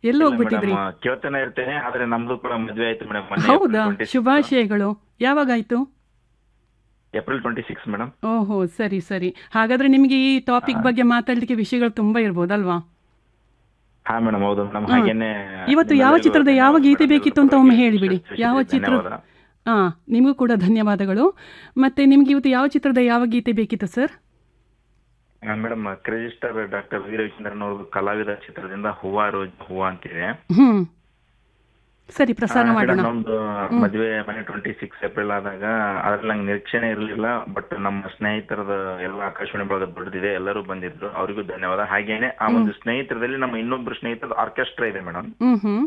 ಎಲ್ಲಿ ಹೋಗ್ಬಿಟ್ಟಿದ್ರಿ ಮೇಡಮ್ ಕೇಳ್ತಾನೆ ಇರ್ತೇನೆ ಆದ್ರೆ ನಮ್ದು ಕೂಡ ಮದ್ವೆ ಆಯ್ತು ಮೇಡಮ್ ಹೌದಾ ಶುಭಾಶಯಗಳು ಯಾವಾಗಾಯ್ತು ಏಪ್ರಿಲ್ ಟ್ವೆಂಟಿ ಸಿಕ್ಸ್ ಮೇಡಮ್ ಓಹೋ ಸರಿ ಸರಿ ಹಾಗಾದ್ರೆ ನಿಮಗೆ ಈ ಟಾಪಿಕ್ ಬಗ್ಗೆ ಮಾತಾಡ್ಲಿಕ್ಕೆ ವಿಷಯಗಳು ತುಂಬಾ ಇರ್ಬೋದಲ್ವಾ ಹಾ ಮೇಡಮ್ ಹೌದು ಮೇಡಮ್ ಹಾಗೇನೆ ಇವತ್ತು ಯಾವ ನಿಮ್ಮೆಲ್ಲರಿಗೂ ಚಿತ್ರದ ಯಾವ ಧನ್ಯವಾದ ಗೀತೆ madam. ಬೇಕಿತ್ತು ಅಂತ ಒಮ್ಮೆ ಹೇಳಿಬಿಡಿ ಯಾವ ಚಿತ್ರ ಧನ್ಯವಾದ. ಹಾ ನಿಮಗೂ ಕೂಡ ಧನ್ಯವಾದಗಳು ಮತ್ತೆ ನಿಮ್ಗೆ ಇವತ್ತು ಯಾವ ಚಿತ್ರದ ಯಾವ ಗೀತೆ ಬೇಕಿತ್ತು sir madam crazy star doctor V Ravichandran ಅವ್ರದ್ದು ಕಲಾವಿದ ಚಿತ್ರದಿಂದ ಹೂವ ರೋಜ್ ಹೂವ ಅಂತಿದೆ ಹ್ಮ್ ಸರಿ ಪ್ರಸಾರ ಆ, ಮಾಡೋಣ ಮೇಡಮ್, ನಮ್ದು ಮದ್ವೆ ಮನೆ ಟ್ವೆಂಟಿ ಸಿಕ್ಸ್ ಏಪ್ರಿಲ್ ಆದಾಗ ಅದ್ರಲ್ಲಿ ನಂಗೆ ನಿರೀಕ್ಷೆನೆ ಇರಲಿಲ್ಲ ಬಟ್ ನಮ್ಮ ಸ್ನೇಹಿತರದ ಎಲ್ಲ ಆಕಾಶವಾಣಿ ಭಾಗ ದೊಡ್ಡದಿದೆ ಎಲ್ಲರೂ ಬಂದಿದ್ರು ಅವರಿಗೂ ಧನ್ಯವಾದ ಹಾಗೇನೆ ಆ ಒಂದು ಸ್ನೇಹಿತರದಲ್ಲಿ ನಮ್ಮ ಇನ್ನೊಬ್ರು ಸ್ನೇಹಿತರ ಆರ್ಕೆಸ್ಟ್ರಾ ಇದೆ ಮೇಡಮ್ ಹ್ಮ್ ಹ್ಮ್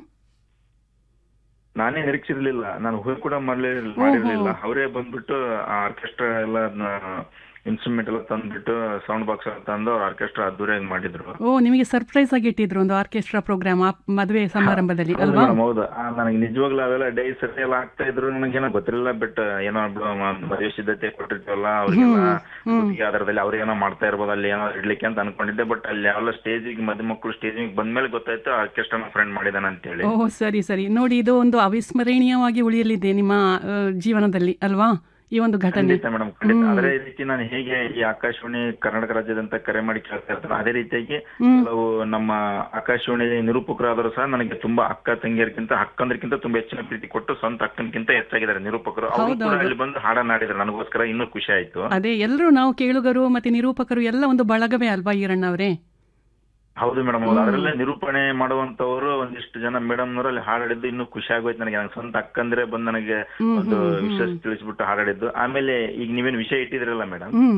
ನಾನೇ ನಿರೀಕ್ಷಿರ್ಲಿಲ್ಲ ನಾನು ಊಹೆ ಕೂಡ ಮಾಡ್ಲಿ ಮಾಡಿರ್ಲಿಲ್ಲ ಅವರೇ ಬಂದ್ಬಿಟ್ಟು ಆ ಆರ್ಕೆಸ್ಟ್ರಾ ಎಲ್ಲ ಇನ್ಸ್ಟ್ರೂಮೆಂಟ್ ಎಲ್ಲ ತಂದ್ಬಿಟ್ಟು ಸೌಂಡ್ ಬಾಕ್ಸ್ ಎಲ್ಲ ತಂದು ಅವ್ರ ಆರ್ಕೆಸ್ಟ್ರಾ ಅದ್ದೂರಿಯಾಗಿ ಮಾಡಿದ್ರು ಓ ನಿಮಗೆ ಸರ್ಪ್ರೈಸ್ ಆಗಿ ಇಟ್ಟಿದ್ರು ಒಂದು ಆರ್ಕೆಸ್ಟ್ರಾ ಪ್ರೋಗ್ರಾಮ್ ಮದುವೆ ಸಮಾರಂಭದಲ್ಲಿ ಹೌದು ಅಲ್ವಾ ಮೇಡಮ್ ಹೌದು ಆ, ನನಗೆ ನಿಜವಾಗ್ಲೂ ಅವೆಲ್ಲ ಡೈ ಸರಿ ಎಲ್ಲ ಆಗ್ತಾ ಇದ್ರು ನನಗೇನೋ ಗೊತ್ತಿರಲಿಲ್ಲ ಬಟ್ ಏನೋ ಬಿಡು ಮ- ಮದುವೆ ಸಿದ್ಧತೆ ಕೊಟ್ಟಿರ್ತೀವಲ್ಲ ಅವ್ರಿಗೆಲ್ಲ ಗುತ್ತಿಗೆ ಆಧಾರದಲ್ಲಿ ಅವ್ರು ಏನೋ ಮಾಡ್ತಾ ಇರ್ಬೋದು ಅಲ್ಲಿ ಏನೋ ಇಡ್ಲಿಕ್ಕೆ ಅಂತ ಅನ್ಕೊಂಡಿದ್ದೆ ಬಟ್ ಅಲ್ಲಿ ಯಾವೆಲ್ಲ ಸ್ಟೇಜಿಗೆ ಮದುವೆ ಮಕ್ಕಳು ಸ್ಟೇಜಿಗೆ ಬಂದ್ಮೇಲೆ ಗೊತ್ತಾಯ್ತು ಆರ್ಕೆಸ್ಟ್ರಾ ಫ್ರೆಂಡ್ ಮಾಡಿದಾನ ಅಂತ ಹೇಳಿ ಓ ಸರಿ ಸರಿ ನೋಡಿ ಇದು ಒಂದು ಅವಿಸ್ಮರಣೀಯವಾಗಿ ಉಳಿಯಲಿದೆ ನಿಮ್ಮ ಆ, ಜೀವನದಲ್ಲಿ ಅಲ್ವಾ ಈ ಒಂದು ಘಟನೆ ಖಂಡಿತ ಮೇಡಮ್ ಖಂಡಿತ ಅದೇ ರೀತಿ ನಾನು ಹೇಗೆ ಈ ಆಕಾಶವಾಣಿ ಕರ್ನಾಟಕ ರಾಜ್ಯದಂತ ಕರೆ ಮಾಡಿ ಕೇಳ್ತಾ ಇರ್ತಾನೆ ಅದೇ ರೀತಿಯಾಗಿ ಕೆಲವು ನಮ್ಮ ಆಕಾಶವಾಣಿ ನಿರೂಪಕರಾದರೂ ಸಹ ನನಗೆ ತುಂಬಾ ಅಕ್ಕ ತಂಗಿಯರ್ಗಿಂತ ಅಕ್ಕಂದ್ರಕ್ಕಿಂತ ತುಂಬಾ ಹೆಚ್ಚಿನ ಪ್ರೀತಿ ಕೊಟ್ಟು ಸ್ವಂತ ಅಕ್ಕನ್ಕಿಂತ ಹೆಚ್ಚಾಗಿದ್ದಾರೆ ನಿರೂಪಕರು ಅವರು ಕೂಡ ಅಲ್ಲಿ ಬಂದು ಹಾಡನ್ನಾಡಿದ್ರು ನನಗೋಸ್ಕರ ಇನ್ನೂ ಖುಷಿ ಆಯ್ತು ಅದೇ ಎಲ್ಲರೂ ನಾವು ಕೇಳುಗರು ಮತ್ತೆ ನಿರೂಪಕರು ಎಲ್ಲ ಒಂದು ಬಳಗವೇ ಅಲ್ವಾ ಈರಣ್ಣವರೇ ಹೌದು ಮೇಡಮ್ ಹೌದು ಅದರಲ್ಲೇ ನಿರೂಪಣೆ ಮಾಡುವಂತವರು ಒಂದಿಷ್ಟು ಜನ ಮೇಡಮ್ ನವರಲ್ಲಿ ಹಾಡಾಡಿದ್ದು ಇನ್ನೂ ಖುಷಿ ಆಗೋಯ್ತು ನನಗೆ ನನಗೆ ಸ್ವಂತ ಅಕ್ಕಂದ್ರೆ ಬಂದು ನನಗೆ ಒಂದು ವಿಷಯ ತಿಳಿಸ್ಬಿಟ್ಟು ಹಾಡಾಡಿದ್ದು ಆಮೇಲೆ ಈಗ ನೀವೇನು ವಿಷಯ ಇಟ್ಟಿದ್ರಲ್ಲ ಮೇಡಮ್ ಹ್ಮ್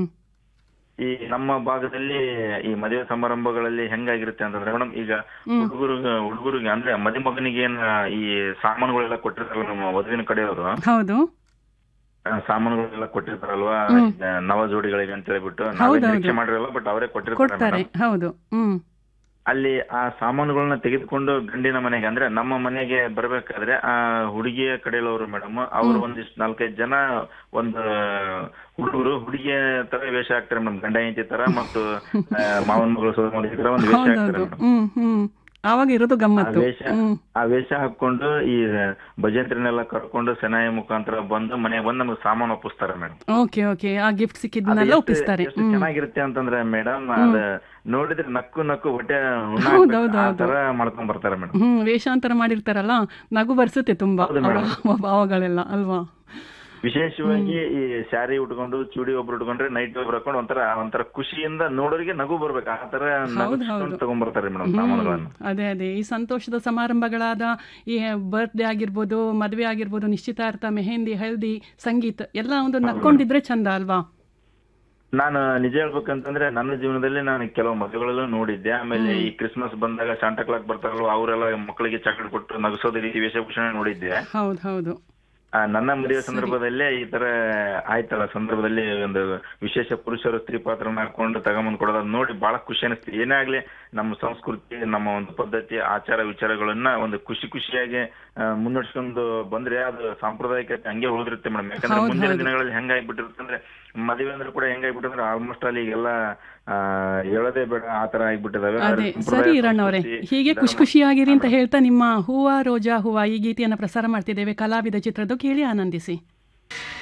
ಈ ನಮ್ಮ ಭಾಗದಲ್ಲಿ ಈ ಮದುವೆ ಸಮಾರಂಭಗಳಲ್ಲಿ ಹೆಂಗಾಗಿರುತ್ತೆ ಅಂತಂದ್ರೆ ಮೇಡಮ್ ಈಗ ಹುಡುಗರು ಹುಡುಗರಿಗೆ ಅಂದ್ರೆ ಮದುಮಗನಿಗೆ ಏನ್ ಈ ಸಾಮಾನುಗಳೆಲ್ಲ ಕೊಟ್ಟಿರ್ತಾರಲ್ಲ ನಮ್ಮ ವಧುವಿನ ಕಡೆಯವರು ಹೌದು ಆ, ಸಾಮಾನುಗಳೆಲ್ಲ ಕೊಟ್ಟಿರ್ತಾರಲ್ವಾ ಈಗ ನವ ಜೋಡಿಗಳಿಗೆ ಅಂತ ಹೇಳ್ಬಿಟ್ಟು ನಾವೇ ನಿರೀಕ್ಷೆ ಮಾಡಿರಲ್ಲ ಬಟ್ ಅವರೇ ಕೊಟ್ಟಿರ್ತಾರೆ ಕೊಡ್ತಾರೆ madam. ಹೌದು ಹ್ಮ್ ಅಲ್ಲಿ ಆ ಸಾಮಾನುಗಳನ್ನ ತೆಗೆದುಕೊಂಡು ಗಂಡಿನ ಮನೆಗೆ ಅಂದ್ರೆ ನಮ್ಮ ಮನೆಗೆ ಬರ್ಬೇಕಾದ್ರೆ ಆ ಹುಡುಗಿಯ ಕಡೆಯವರು ಮೇಡಮ್ ಅವ್ರು ಒಂದಿಷ್ಟು ನಾಲ್ಕೈದು ಜನ ಒಂದು ಹುಡುಗರು ಹುಡುಗಿಯ ತರ ವೇಷ ಹಾಕ್ತಾರೆ ಮೇಡಮ್ ಗಂಡ ಹೆಂಡತಿ ತರ ಮತ್ತು ಆ, ಮಾವನ ಮಗಳು ಸೋದರ ಮಗಳು ತರ ಒಂದು ವೇಷ ಹಾಕ್ತಾರೆ ಹೌದೌದು ಮೇಡಮ್ ಹ್ಮ್ ಹ್ಮ್ ಆವಾಗ ಇರೋದು ಆ ಗಮ್ಮತ್ತು ವೇಷ ಹ್ಮ್ ಆ ವೇಷ ಹಾಕೊಂಡು ಈ ಭಜಂತ್ರಿನೆಲ್ಲ ಕರ್ಕೊಂಡು ಸೆನಾಯಿ ಮುಖಾಂತರ ಬಂದು ಮನೆಗೆ ಬಂದು ನಮ್ಗೆ ಸಾಮಾನು ಒಪ್ಪಿಸ್ತಾರೆ ಮೇಡಮ್ ಓಕೆ ಓಕೆ ಆ ಗಿಫ್ಟ್ ಸಿಕ್ಕಿದ್ನೆಲ್ಲ ಒಪ್ಪಿಸ್ತಾರೆ ಎಷ್ಟು ಚೆನ್ನಾಗಿರುತ್ತೆ ಅಂತಂದ್ರೆ ಮೇಡಮ್ ಅದ ನೋಡಿದ್ರೆ ನಕ್ಕು ನಕ್ಕು ಹೊಟ್ಟೆ ಹುಣ್ಣ ಹೌದು, ಹಾಕ್ಬೇಕು, ಹೌದು, ಆ ಹೌದು. ತರ ಮಾಡ್ಕೊಂಡ್ ಬರ್ತಾರೆ ಮೇಡಮ್ ಹ್ಮ್ ವೇಷಾಂತರ ಮಾಡಿರ್ತಾರಲ್ಲ ನಗು ಬರ್ಸುತ್ತೆ ತುಂಬಾ ಹೌದು ಅವರ madam. ಭಾವಗಳೆಲ್ಲ ಅಲ್ವಾ ವಿಶೇಷವಾಗಿ ಈ ಸ್ಯಾರಿ ಉಟ್ಕೊಂಡು ಚೂಡಿ ಒಬ್ರು ಉಟ್ಕೊಂಡ್ರೆ ನೈಟ್ ಒಬ್ರು ಹಾಕೊಂಡು ಒಂಥರ ಒಂಥರ ಖುಷಿಯಿಂದ ನೋಡೋರಿಗೆ ನಗು ಬರ್ಬೇಕು ಆ ತರ ನಗಿಸ್ಕೊಂಡು ತಗೊಂಡ್ಬರ್ತಾರೆ ಮೇಡಮ್ ಸಾಮಾನುಗಳನ್ನ ಅದೇ ಅದೇ ಈ ಸಂತೋಷದ ಸಮಾರಂಭಗಳಾದ ಈ ಬರ್ತ್ಡೇ ಆಗಿರ್ಬೋದು ಮದುವೆ ಆಗಿರ್ಬೋದು ನಿಶ್ಚಿತಾರ್ಥ ಮೆಹಂದಿ ಹಲ್ದಿ ಸಂಗೀತ ಎಲ್ಲ ಒಂದು ನಕ್ಕೊಂಡಿದ್ರೆ ಚಂದ ಅಲ್ವಾ ನಾನು ನಿಜ ಹೇಳ್ಬೇಕಂತಂದ್ರೆ ನನ್ನ ಜೀವನದಲ್ಲಿ ನಾನು ಕೆಲವು ಮದುವೆಗಳಲ್ಲೂ ನೋಡಿದ್ದೆ ಆಮೇಲೆ ಈ ಕ್ರಿಸ್ಮಸ್ ಬಂದಾಗ ಶಾಂಟಾ ಕ್ಲಾಕ್ ಬರ್ತಾರಲ್ವ ಅವರೆಲ್ಲ ಮಕ್ಕಳಿಗೆ ಚಾಕ್ಲೇಟ್ ಕೊಟ್ಟು ನಗಿಸೋದು ರೀತಿ ವೇಷಭೂಷಣ ನೋಡಿದ್ದೆ ಹೌದು ಹೌದು ಆ, ನನ್ನ ಮದುವೆ ಸಂದರ್ಭದಲ್ಲೇ ಈ ತರ ಆಯ್ತಲ್ಲ ಸಂದರ್ಭದಲ್ಲಿ ಒಂದು ವಿಶೇಷ ಪುರುಷರು ಸ್ತ್ರೀ ಪಾತ್ರನ ಹಾಕೊಂಡು ತಗೊಂಬಂದ್ ಕೊಡೋದ್ ನೋಡಿ ಬಹಳ ಖುಷಿ ಅನಿಸ್ತು ಏನೇ ಆಗ್ಲಿ ನಮ್ಮ ಸಂಸ್ಕೃತಿ ನಮ್ಮ ಒಂದು ಪದ್ಧತಿ ಆಚಾರ ವಿಚಾರಗಳನ್ನ ಒಂದು ಖುಷಿ ಖುಷಿಯಾಗಿ ಆ, ಮುನ್ನಡೆಸ್ಕೊಂಡು ಬಂದ್ರೆ ಅದು ಸಾಂಪ್ರದಾಯಿಕತೆ ಹಂಗೆ ಉಳಿದಿರುತ್ತೆ ಮೇಡಮ್ ಯಾಕಂದ್ರೆ ಹೌದು, ಮುಂದಿನ ಹೌದು. ದಿನಗಳಲ್ಲಿ ಹೆಂಗಾಗ್ಬಿಟ್ಟಿರುತ್ತೆ ಅಂದ್ರೆ ಮದುವೆ ಅಂದ್ರೆ ಕೂಡ ಹೆಂಗಾಗ್ಬಿಟ್ಟಿದ್ರೆ ಆಲ್ಮೋಸ್ಟ್ ಅಲ್ಲಿ ಈಗೆಲ್ಲ ಆ, ಹೇಳೋದೇ ಬೇಡ ಆ ತರ ಆಗ್ಬಿಟ್ಟಿದಾವೆ ಅದೇ ಆದ್ರೆ ಸಂಪ್ರದಾಯ, ಸರಿ ಇರಣ್ಣವರೇ ಸಂಸ್ಕೃತಿ, ಹೀಗೆ ಖುಷಿ ಧರ್ಮ- ಖುಷಿಯಾಗಿರಿ ಅಂತ ಹೇಳ್ತಾ ನಿಮ್ಮ ಹೂವ ರೋಜಾ ಹೂವ ಈ ಗೀತೆಯನ್ನು ಪ್ರಸಾರ ಮಾಡ್ತಿದ್ದೇವೆ ಕಲಾವಿದ ಚಿತ್ರದ್ದು ಕೇಳಿ ಆನಂದಿಸಿ